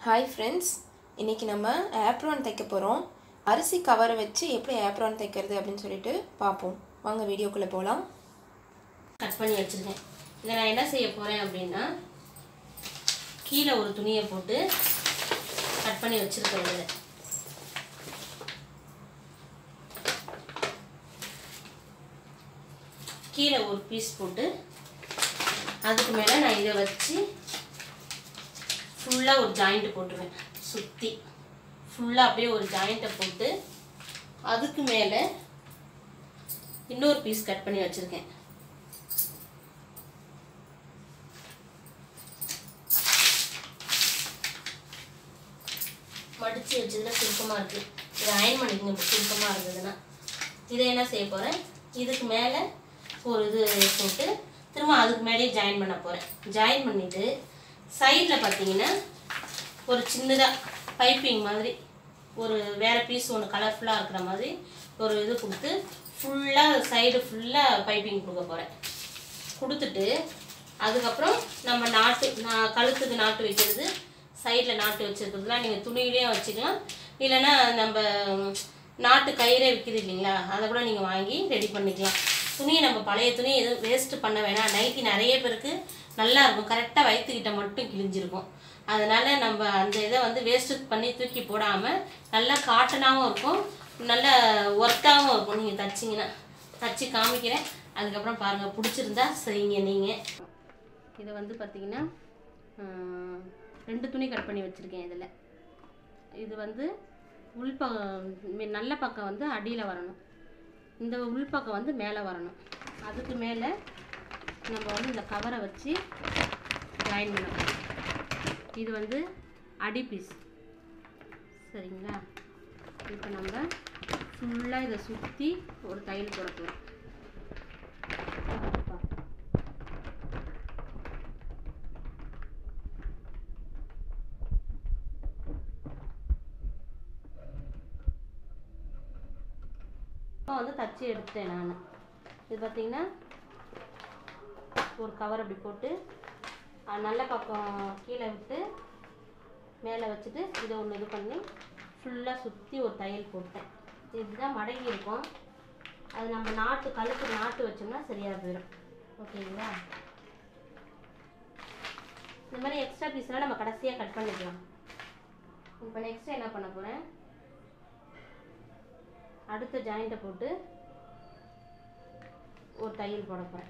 Hi friends இன்றைக்கி நம்ம apron தைக்க போகிறோம் அரிசி கவரை வச்சு எப்படி ஆப்ரான் தைக்கிறது அப்படின்னு சொல்லிட்டு பார்ப்போம் வாங்க வீடியோக்குள்ளே போகலாம் கட் பண்ணி வச்சுருக்கேன் இதை நான் என்ன செய்ய போகிறேன் அப்படின்னா கீழே ஒரு துணியை போட்டு கட் பண்ணி வச்சுருக்கேன் இதில் கீழே ஒரு பீஸ் போட்டு அதுக்கு மேலே நான் இதை வச்சு ஃபுல்லாக ஒரு ஜாயிண்ட் போட்டுருவேன் சுற்றி ஃபுல்லாக அப்படியே ஒரு ஜாயிண்ட்டை போட்டு அதுக்கு மேலே இன்னொரு பீஸ் கட் பண்ணி வச்சுருக்கேன் மடித்து வச்சதுல சுருக்கமாக இருக்குது இதை அயன் பண்ணிக்கணும் இப்படி சுருக்கமாக இருந்ததுன்னா இதை என்ன செய்ய போகிறேன் இதுக்கு மேலே ஒரு இது போட்டு திரும்ப அதுக்கு மேலேயே ஜாயின் பண்ண போகிறேன் ஜாயின் பண்ணிவிட்டு சைடில் பார்த்தீங்கன்னா ஒரு சின்னதாக பைப்பிங் மாதிரி ஒரு வேறு பீஸ் ஒன்று கலர்ஃபுல்லாக இருக்கிற மாதிரி ஒரு இது கொடுத்து ஃபுல்லாக சைடு ஃபுல்லாக பைப்பிங் கொடுக்க போகிறேன் கொடுத்துட்டு அதுக்கப்புறம் நம்ம நாட்டு நான் கழுத்துக்கு நாட்டு வைக்கிறது சைடில் நாட்டு வச்சுருக்கிறதுலாம் நீங்கள் துணியிலையும் வச்சுக்கலாம் இல்லைன்னா நம்ம ம், நாட்டு கயிறே விற்கிது இல்லைங்களா அதை கூட நீங்கள் வாங்கி ரெடி பண்ணிக்கலாம் துணியை நம்ம பழைய துணி எதுவும் வேஸ்ட்டு பண்ண வேணாம் நைட்டி நிறைய பேருக்கு நல்லா இருக்கும் கரெக்டாக வயிற்றுக்கிட்ட மட்டும் கிழிஞ்சிருக்கும் அதனால் நம்ம அந்த இதை வந்து வேஸ்ட்டு பண்ணி தூக்கி போடாமல் நல்லா காட்டனாகவும் இருக்கும் நல்ல ஒர்த்தாகவும் இருக்கும் நீங்கள் தச்சிங்கன்னா தச்சு காமிக்கிறேன் அதுக்கப்புறம் பாருங்கள் பிடிச்சிருந்தா செய்யுங்க நீங்கள் இது வந்து பார்த்தீங்கன்னா ஆஹ், ரெண்டு துணி கட் பண்ணி வச்சுருக்கேன் இதில் இது வந்து உள்பக்கம் நல்ல பக்கம் வந்து அடியில் வரணும் இந்த உள்பக்கம் வந்து மேலே வரணும் அதுக்கு மேலே நம்ம வந்து இந்த கவரை வச்சு ஜாயின் பண்ண போறோம். இது வந்து அடி பீஸ் சரிங்களா இப்போ நம்ம ஃபுல்லாக இதை சுற்றி ஒரு தையல் போட போகிறோம் இப்போ வந்து தச்சு எடுத்துட்டேன் நான் இது பார்த்தீங்கன்னா ஒரு கவர் அப்படி போட்டு அஹ், நல்ல பக்கம் கீழே விட்டு மேலே வச்சுட்டு இதை ஒன்று இது பண்ணி ஃபுல்லாக சுற்றி ஒரு தையல் போட்டேன் இதுதான் மடங்கி இருக்கும் அது நம்ம நாட்டு கழுத்து நாட்டு வச்சோம்னா சரியாக போயிடும் ஓகேங்களா இந்த மாதிரி எக்ஸ்ட்ரா பீஸ்லாம் நம்ம கடைசியாக கட் பண்ணிக்கலாம் இப்போ நெக்ஸ்ட்டு என்ன பண்ண போகிறேன் அடுத்த ஜாயிண்ட்டை போட்டு ஒரு தையல் போட போகிறேன்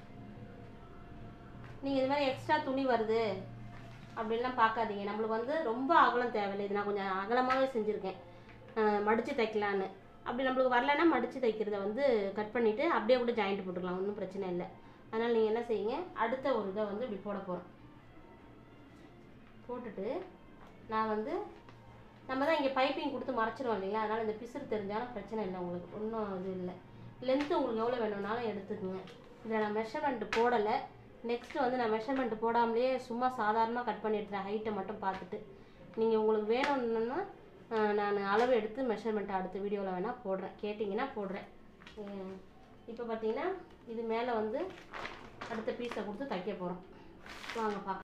நீங்கள் இது மாதிரி எக்ஸ்ட்ரா துணி வருது அப்படின்லாம் பார்க்காதீங்க நம்மளுக்கு வந்து ரொம்ப அகலம் தேவையில்லை இது நான் கொஞ்சம் அகலமாகவே செஞ்சுருக்கேன் மடித்து தைக்கலான்னு அப்படி நம்மளுக்கு வரலன்னா மடித்து தைக்கிறத வந்து கட் பண்ணிவிட்டு அப்படியே கூட ஜாயிண்ட் போட்டுக்கலாம் ஒன்றும் பிரச்சனை இல்லை அதனால் நீங்கள் என்ன செய்யுங்க அடுத்த ஒரு இதை வந்து இப்படி போட போகிறோம் போட்டுட்டு நான் வந்து நம்ம தான் இங்கே பைப்பிங் கொடுத்து மறைச்சிரும் இல்லைங்களா அதனால் இந்த பிசுறு தெரிஞ்சாலும் பிரச்சனை இல்லை உங்களுக்கு ஒன்றும் இது இல்லை லென்த்து உங்களுக்கு எவ்வளோ வேணும்னாலும் எடுத்துக்கோங்க இதில் நான் மெஷர்மெண்ட் போடலை நெக்ஸ்ட்டு வந்து நான் மெஷர்மெண்ட் போடாமலேயே சும்மா சாதாரணமாக கட் பண்ணி எடுத்துறேன் ஹைட்டை மட்டும் பார்த்துட்டு நீங்கள் உங்களுக்கு வேணும்னா நான் அளவு எடுத்து மெஷர்மெண்ட் அடுத்த வீடியோவில் வேணால் போடுறேன் கேட்டிங்கன்னா போடுறேன் இப்போ பார்த்தீங்கன்னா இது மேலே வந்து அடுத்த பீஸை கொடுத்து தைக்க போகிறோம் வாங்க பார்க்க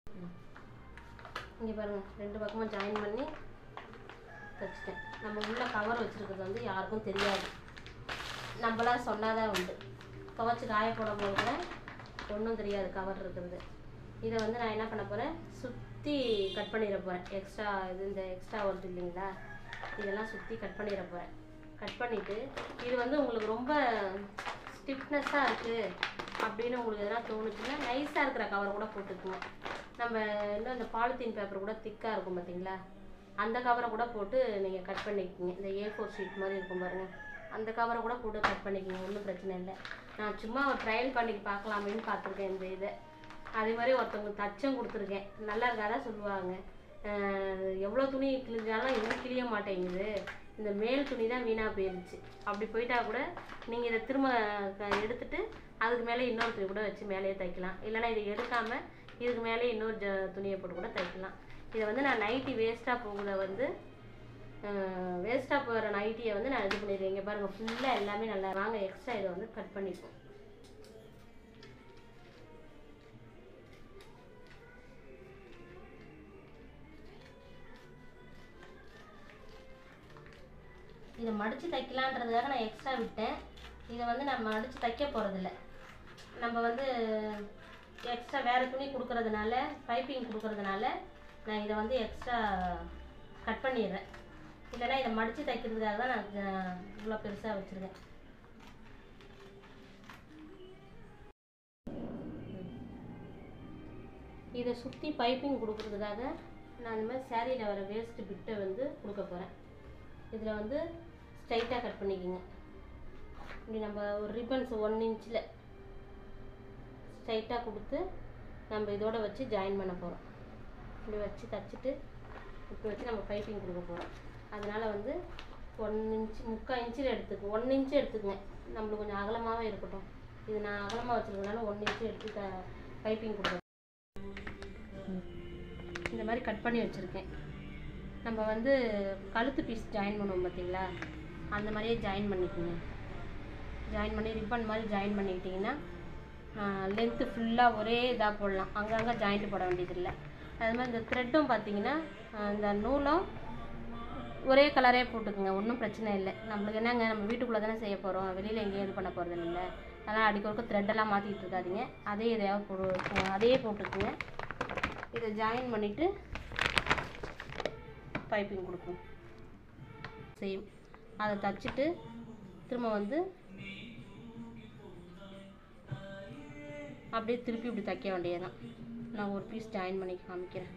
இங்கே பாருங்கள் ரெண்டு பக்கமும் ஜாயின் பண்ணி தைச்சிட்டேன் நம்ம உள்ள கவர் வச்சுருக்கிறது வந்து யாருக்கும் தெரியாது நம்மளா சொன்னாதான் உண்டு துவைச்சி காய போடும் போது கூட ஒன்றும் தெரியாது கவர் இருக்கிறது இதை வந்து நான் என்ன பண்ண போகிறேன் சுற்றி கட் பண்ணிட போகிறேன் எக்ஸ்ட்ரா இது இந்த எக்ஸ்ட்ரா வருது இல்லைங்களா இதெல்லாம் சுற்றி கட் பண்ணிட போகிறேன் கட் பண்ணிவிட்டு இது வந்து உங்களுக்கு ரொம்ப ஸ்டிஃப்னஸ்ஸாக இருக்குது அப்படின்னு உங்களுக்கு எதனா தோணுச்சுன்னா நைஸாக இருக்கிற கவர் கூட போட்டுக்குவோம் நம்ம இன்னும் இந்த பாலித்தீன் பேப்பர் கூட திக்காக இருக்கும் பார்த்தீங்களா அந்த கவரை கூட போட்டு நீங்கள் கட் பண்ணிக்கோங்க இந்த ஏ ஃபோர் ஷீட் மாதிரி இருக்கும் பாருங்கள் அந்த கவரை கூட போட்டு கட் பண்ணிக்கோங்க ஒன்றும் பிரச்சனை இல்லை நான் சும்மா ஒரு ட்ரையல் பண்ணி பார்க்கலாமேன்னு பார்த்துருக்கேன் இந்த இதை அதே மாதிரி ஒருத்தவங்க தச்சும் கொடுத்துருக்கேன் நல்லா இருக்காதான் சொல்லுவாங்க அஹ் எவ்வளோ துணி கிழிஞ்சாலும் எதுவும் கிழிய மாட்டேங்குது இந்த மேல் துணி தான் வீணாக போயிருச்சு அப்படி போயிட்டா கூட நீங்கள் இதை திரும்ப க- எடுத்துட்டு அதுக்கு மேலே இன்னொரு துணி கூட வச்சு மேலேயே தைக்கலாம் இல்லைன்னா இதை எடுக்காமல் இதுக்கு மேலே இன்னொரு ஜ துணியை போட்டு கூட தைக்கலாம் இதை வந்து நான் நைட்டி வேஸ்ட்டாக போகுத வந்து வேஸ்ட்டாக போகிற நைட்டியை வந்து நான் இது பண்ணிடுறேன் இங்கே பாருங்கள் ஃபுல்லாக எல்லாமே நல்லா வாங்க எக்ஸ்ட்ரா இதை வந்து கட் பண்ணிப்போம் இதை மடித்து தைக்கலான்றதுக்காக நான் எக்ஸ்ட்ரா விட்டேன் இதை வந்து நான் மடித்து தைக்க போகிறதில்ல நம்ம வந்து எக்ஸ்ட்ரா வேறு துணி கொடுக்கறதுனால பைப்பிங் கொடுக்கறதுனால நான் இதை வந்து எக்ஸ்ட்ரா கட் பண்ணிடுறேன் இல்லைன்னா இதை மடித்து தைக்கிறதுக்காக தான் நான் இவ்வளோ பெருசாக வச்சுருக்கேன் இதை சுற்றி பைப்பிங் கொடுக்கறதுக்காக நான் இந்த மாதிரி சேரீயில் வர வேஸ்ட்டு பிட்டை வந்து கொடுக்க போகிறேன் இதில் வந்து ஸ்ட்ரைட்டாக கட் பண்ணிக்கோங்க இப்படி நம்ம ஒரு ரிப்பன்ஸ் ஒன் இன்ச்சில் ஸ்ட்ரைட்டாக கொடுத்து நம்ம இதோட வச்சு ஜாயின் பண்ண போகிறோம் இப்படி வச்சு தச்சுட்டு இப்படி வச்சு நம்ம பைப்பிங் கொடுக்க போகிறோம் அதனால் வந்து ஒன் இன்ச் முக்கால் இன்ச்சில் எடுத்துக்கு ஒன் இன்ச்சு எடுத்துக்கங்க நம்மளுக்கு கொஞ்சம் அகலமாகவே இருக்கட்டும் இது நான் அகலமாக வச்சுருக்கனால ஒன் இன்ச்சு எடுத்து த பைப்பிங் கொடுக்குறேன் இந்த மாதிரி கட் பண்ணி வச்சுருக்கேன் நம்ம வந்து கழுத்து பீஸ் ஜாயின் பண்ணுவோம் பார்த்தீங்களா அந்த மாதிரியே ஜாயின் பண்ணிக்கோங்க ஜாயின் பண்ணி ரிப்பன் மாதிரி ஜாயின் பண்ணிக்கிட்டிங்கன்னா லென்த்து ஃபுல்லாக ஒரே இதாக போடலாம் அங்கங்கே ஜாயிண்ட் போட வேண்டியதில்லை அது மாதிரி இந்த த்ரெட்டும் பார்த்தீங்கன்னா ஆஹ் இந்த நூலும் ஒரே கலரே போட்டுக்குங்க ஒன்றும் பிரச்சனை இல்லை நம்மளுக்கு என்னங்க நம்ம வீட்டுக்குள்ளே தானே செய்ய போகிறோம் வெளியில் எங்கேயும் இது பண்ண போகிறது இல்லை அதனால் அடிக்கொருக்க த்ரெட்டெல்லாம் மாற்றிட்டு இருக்காதீங்க அதே எதையாவது போடு அதே போட்டுக்குங்க இதை ஜாயின் பண்ணிவிட்டு பைப்பிங் கொடுக்கும் செய்யும் அதை தச்சுட்டு திரும்ப வந்து அப்படியே திருப்பி இப்படி தைக்க வேண்டியதுதான் நான் ஒரு பீஸ் ஜாயின் பண்ணி காமிக்கிறேன்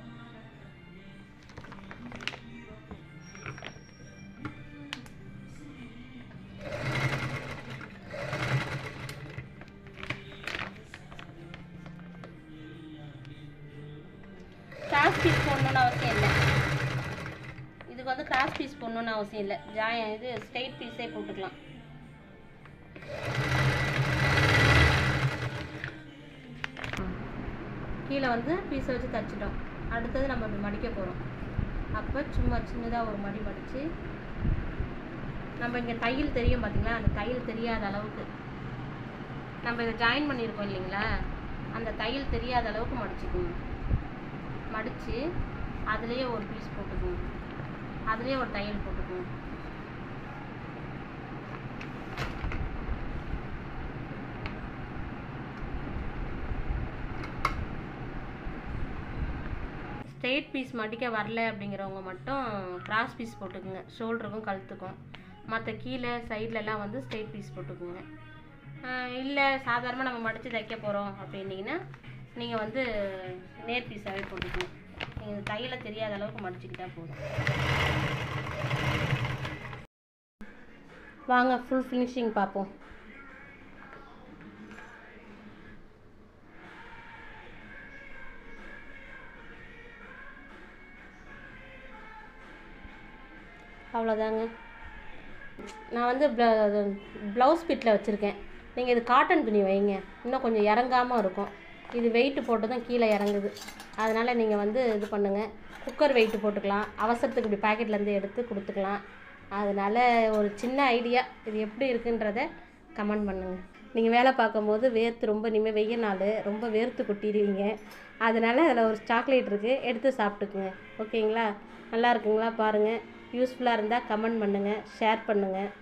கிராஸ் பீஸ் போடணுன்னு அவசியம் இல்லை இதுக்கு வந்து கிராஸ் பீஸ் போடணுன்னு அவசியம் இல்லை ஜாய இது ஸ்ட்ரைட் பீஸே போட்டுக்கலாம் கீழே வந்து பீஸை வச்சு தச்சிட்டோம் அடுத்தது நம்ம இப்படி மடிக்க போகிறோம் அப்போ சும்மா சின்னதாக ஒரு மடி மடித்து நம்ம இங்கே தையல் தெரியும் பார்த்தீங்களா அந்த தையல் தெரியாத அளவுக்கு நம்ம இதை ஜாயின் பண்ணியிருக்கோம் இல்லைங்களா அந்த தையல் தெரியாத அளவுக்கு மடிச்சுக்கணும் மடித்து அதுலேயே ஒரு பீஸ் போட்டுக்கணும் அதுலேயே ஒரு தையல் போட்டுக்கணும் ஸ்ட்ரெயிட் பீஸ் மடிக்க வரல அப்படிங்கிறவங்க மட்டும் கிராஸ் பீஸ் போட்டுக்குங்க ஷோல்டருக்கும் கழுத்துக்கும் மற்ற கீழே சைட்லலாம் வந்து ஸ்ட்ரெயிட் பீஸ் போட்டுக்குங்க இல்லை சாதாரணமாக நம்ம மடித்து தைக்க போகிறோம் அப்படின்னீங்கன்னா நீங்கள் வந்து நேர் பீஸாகவே போட்டுக்கணும் நீங்கள் தையலை தெரியாத அளவுக்கு மடிச்சுக்கிட்டா போதும் வாங்க ஃபுல் ஃபினிஷிங் பார்ப்போம் அவ்வளோதாங்க நான் வந்து ப்ளவுஸ் பிட்டில் வச்சுருக்கேன் நீங்கள் இது காட்டன் துணி வைங்க இன்னும் கொஞ்சம் இறங்காமல் இருக்கும் இது வெயிட்டு போட்டு தான் கீழே இறங்குது அதனால் நீங்கள் வந்து இது பண்ணுங்கள் குக்கர் வெயிட்டு போட்டுக்கலாம் அவசரத்துக்கு இப்படி பாக்கெட்லேருந்து எடுத்து கொடுத்துக்கலாம் அதனால் ஒரு சின்ன ஐடியா இது எப்படி இருக்குன்றத கமெண்ட் பண்ணுங்கள் நீங்கள் வேலை பார்க்கும்போது வேர்த்து ரொம்ப இனிமேல் வெய்ய நாள் ரொம்ப வேர்த்து கொட்டிடுவீங்க அதனால் அதில் ஒரு சாக்லேட் இருக்குது எடுத்து சாப்பிட்டுக்குங்க ஓகேங்களா நல்லா இருக்குங்களா பாருங்கள் யூஸ்ஃபுல்லாக இருந்தால் கமெண்ட் பண்ணுங்கள் ஷேர் பண்ணுங்கள்